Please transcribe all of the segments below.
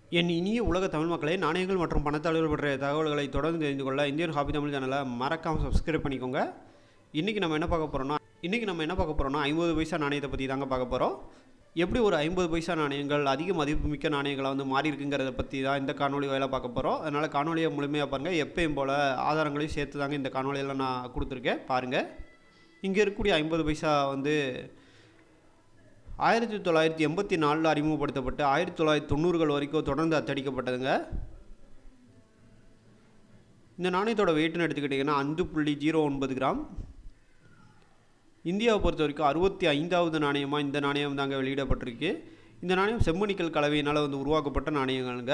என் இனிய உலக தமிழ் மக்களே நாணயங்கள் மற்றும் பணத்தாளர்கள் பற்றிய தகவல்களை தொடர்ந்து தெரிந்து கொள்ள இந்தியன் ஹாபி தமிழ் சேனலை மறக்காமல் சப்ஸ்கிரைப் பண்ணிக்கோங்க இன்றைக்கி நம்ம என்ன பார்க்க போகிறோம்னா இன்றைக்கி நம்ம என்ன பார்க்க போகிறோம்னா ஐம்பது பைசா நாணயத்தை பற்றி தாங்க பார்க்க போகிறோம் எப்படி ஒரு ஐம்பது பைசா நாணயங்கள் அதிக மதிப்புமிக்க நாணயங்களை வந்து மாறி இருக்குங்கிறத பற்றி தான் இந்த காணொலி வேலை பார்க்க போகிறோம் அதனால் காணொலியை முழுமையாக பாருங்கள் எப்பயும் போல் ஆதாரங்களையும் சேர்த்து தாங்க இந்த காணொலியில் நான் கொடுத்துருக்கேன் பாருங்கள் இங்கே இருக்கக்கூடிய ஐம்பது பைசா வந்து ஆயிரத்தி தொள்ளாயிரத்தி எண்பத்தி நாலில் அறிமுகப்படுத்தப்பட்டு ஆயிரத்தி தொள்ளாயிரத்தி தொண்ணூறுகள் வரைக்கும் தொடர்ந்து அச்சடிக்கப்பட்டதுங்க இந்த நாணயத்தோட வெயிட்னு எடுத்துக்கிட்டிங்கன்னா அஞ்சு புள்ளி ஜீரோ ஒன்பது கிராம் இந்தியாவை பொறுத்த வரைக்கும் அறுபத்தி ஐந்தாவது நாணயமாக இந்த நாணயம் தாங்க வெளியிடப்பட்டிருக்கு இந்த நாணயம் செம்மணிக்கல் கலவையினால் வந்து உருவாக்கப்பட்ட நாணயங்கள்ங்க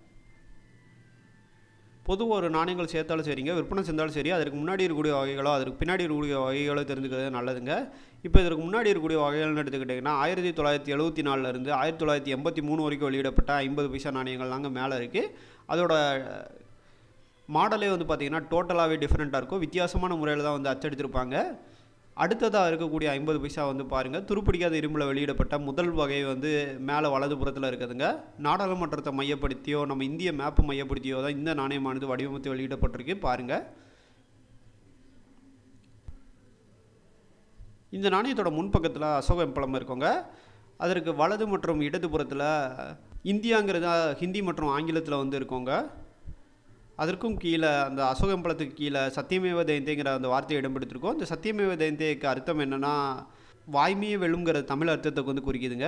பொதுவாக ஒரு நாணயங்கள் சேர்த்தாலும் சரிங்க விற்பனை செஞ்சாலும் சரி அதற்கு முன்னாடி இருக்கக்கூடிய வகைகளோ அதற்கு பின்னாடி இருக்கக்கூடிய வகைகளோ தெரிஞ்சுக்கிறது நல்லதுங்க இப்போ இதற்கு முன்னாடி இருக்கக்கூடிய வகைகள்னு எடுத்துக்கிட்டிங்கன்னா ஆயிரத்தி தொள்ளாயிரத்தி எழுபத்தி நாலுலேருந்து ஆயிரத்தி தொள்ளாயிரத்தி எண்பத்தி மூணு வரைக்கும் வெளியிடப்பட்ட ஐம்பது பைசா நாணயங்கள் தாங்க மேலே இருக்குது அதோட மாடலே வந்து பார்த்திங்கன்னா டோட்டலாகவே டிஃப்ரெண்ட்டாக இருக்கும் வித்தியாசமான முறையில் தான் வந்து அச்சடித்திருப்பாங்க அடுத்ததாக இருக்கக்கூடிய ஐம்பது பைசா வந்து பாருங்கள் துருப்பிடிக்காத இரும்பில் வெளியிடப்பட்ட முதல் வகை வந்து மேலே வலது புறத்தில் இருக்குதுங்க நாடாளுமன்றத்தை மையப்படுத்தியோ நம்ம இந்திய மேப்பு மையப்படுத்தியோ தான் இந்த நாணயமானது வடிவமைத்து வெளியிடப்பட்டிருக்கு பாருங்கள் இந்த நாணயத்தோட முன்பக்கத்தில் அசோக எம்பளம் இருக்குங்க அதற்கு வலது மற்றும் இடது புறத்தில் இந்தியாங்கிறத ஹிந்தி மற்றும் ஆங்கிலத்தில் வந்து இருக்கோங்க அதற்கும் கீழே அந்த அசோகம்பலத்துக்கு கீழே சத்தியமேவ ஜெயந்தேங்கிற அந்த வார்த்தையை இடம்பெடுத்திருக்கோம் இந்த சத்தியமேவ ஜெயந்தேக்கு அர்த்தம் என்னென்னா வாய்மையை வெல்லுங்கிற தமிழ் அர்த்தத்தை வந்து குறிக்குதுங்க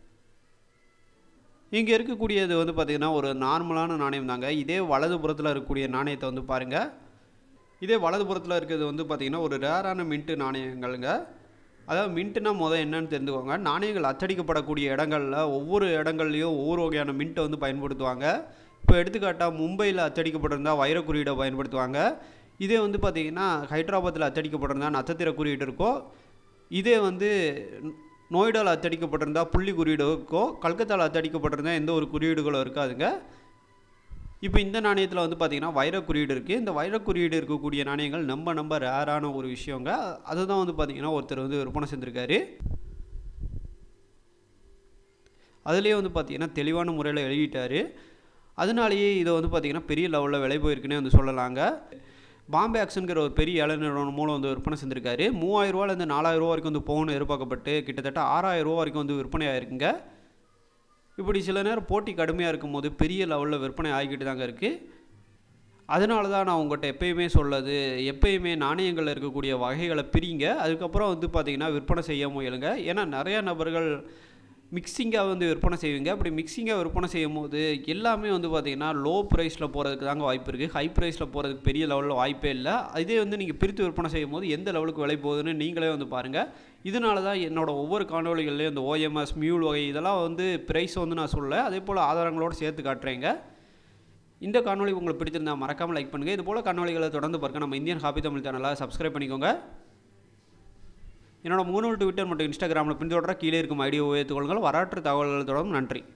இங்கே இருக்கக்கூடியது வந்து பார்த்திங்கன்னா ஒரு நார்மலான நாணயம் தாங்க இதே வலது புறத்தில் இருக்கக்கூடிய நாணயத்தை வந்து பாருங்கள் இதே வலது புறத்தில் இருக்கிறது வந்து பார்த்திங்கன்னா ஒரு ரேரான மின்ட்டு நாணயங்கள்ங்க அதாவது மின்ட்டுனா முதல் என்னன்னு தெரிஞ்சுக்கோங்க நாணயங்கள் அச்சடிக்கப்படக்கூடிய இடங்களில் ஒவ்வொரு இடங்கள்லையும் ஒவ்வொரு வகையான மின்ட்டை வந்து பயன்படுத்துவாங்க இப்போ எடுத்துக்காட்டால் மும்பையில் அச்சடிக்கப்பட்டிருந்தா வைர குறியீடை பயன்படுத்துவாங்க இதே வந்து பார்த்திங்கன்னா ஹைதராபாத்தில் அச்சடிக்கப்பட்டிருந்தா நட்சத்திர குறியீடு இருக்கும் இதே வந்து நோய்டாவில் அச்சடிக்கப்பட்டிருந்தா புள்ளி குறியீடு இருக்கும் கல்கத்தாவில் அச்சடிக்கப்பட்டிருந்தால் எந்த ஒரு குறியீடுகளும் இருக்காதுங்க இப்போ இந்த நாணயத்தில் வந்து பார்த்திங்கன்னா வைர குறியீடு இருக்குது இந்த வைர குறியீடு இருக்கக்கூடிய நாணயங்கள் ரொம்ப ரொம்ப ரேரான ஒரு விஷயங்க அதுதான் வந்து பார்த்திங்கன்னா ஒருத்தர் வந்து விற்பனை செஞ்சுருக்காரு அதுலேயே வந்து பார்த்திங்கன்னா தெளிவான முறையில் எழுதிட்டார் அதனாலேயே இதை வந்து பார்த்திங்கன்னா பெரிய லெவலில் விலை போயிருக்குன்னே வந்து சொல்லலாங்க பாம்பே ஆக்ஷனுங்கிற ஒரு பெரிய ஏழை நிறுவனம் மூலம் வந்து விற்பனை செஞ்சுருக்காரு மூவாயிரரூவாலேருந்து நாலாயிரரூவா வரைக்கும் வந்து போகணும் எதிர்பார்க்கப்பட்டு கிட்டத்தட்ட ஆறாயிரரூவா வரைக்கும் வந்து விற்பனை ஆயிருக்குங்க இப்படி சில நேரம் போட்டி கடுமையாக இருக்கும்போது பெரிய லெவலில் விற்பனை ஆகிக்கிட்டு தாங்க இருக்குது அதனால தான் நான் உங்கள்கிட்ட எப்பயுமே சொல்லது எப்பயுமே நாணயங்களில் இருக்கக்கூடிய வகைகளை பிரிங்க அதுக்கப்புறம் வந்து பார்த்திங்கன்னா விற்பனை செய்ய முயலுங்க ஏன்னா நிறையா நபர்கள் மிக்சிங்காக வந்து விற்பனை செய்வீங்க அப்படி மிக்சிங்காக விற்பனை செய்யும் போது எல்லாமே வந்து பார்த்திங்கன்னா லோ ப்ரைஸில் போகிறதுக்கு தாங்க வாய்ப்பு இருக்குது ஹை ப்ரைஸில் போகிறதுக்கு பெரிய லெவலில் வாய்ப்பே இல்லை இதே வந்து நீங்கள் பிரித்து விற்பனை செய்யும் போது எந்த லெவலுக்கு விலை போகுதுன்னு நீங்களே வந்து பாருங்கள் இதனால தான் என்னோடய ஒவ்வொரு காணொலிகள்லேயும் இந்த ஓஎம்எஸ் மியூல் வகை இதெல்லாம் வந்து ப்ரைஸ் வந்து நான் சொல்ல அதே போல் ஆதாரங்களோடு சேர்த்து காட்டுறேங்க இந்த காணொலி உங்களுக்கு பிடிச்சிருந்தா மறக்காமல் லைக் பண்ணுங்கள் இது போல் காணொலிகளை தொடர்ந்து பார்க்க நம்ம இந்தியன் ஹாபி தமிழ் சேனலை சப்ஸ்கிரைப் பண்ணிக்கோங்க என்னோட மூணு ட்விட்டர் மற்றும் இன்ஸ்டாகிராமில் பின்தொடர கீழே இருக்கும் ஐடியோ ஏற்றுக்கொள்ளுங்கள் வரலாற்று தகவல்கள் தொடரும் நன்றி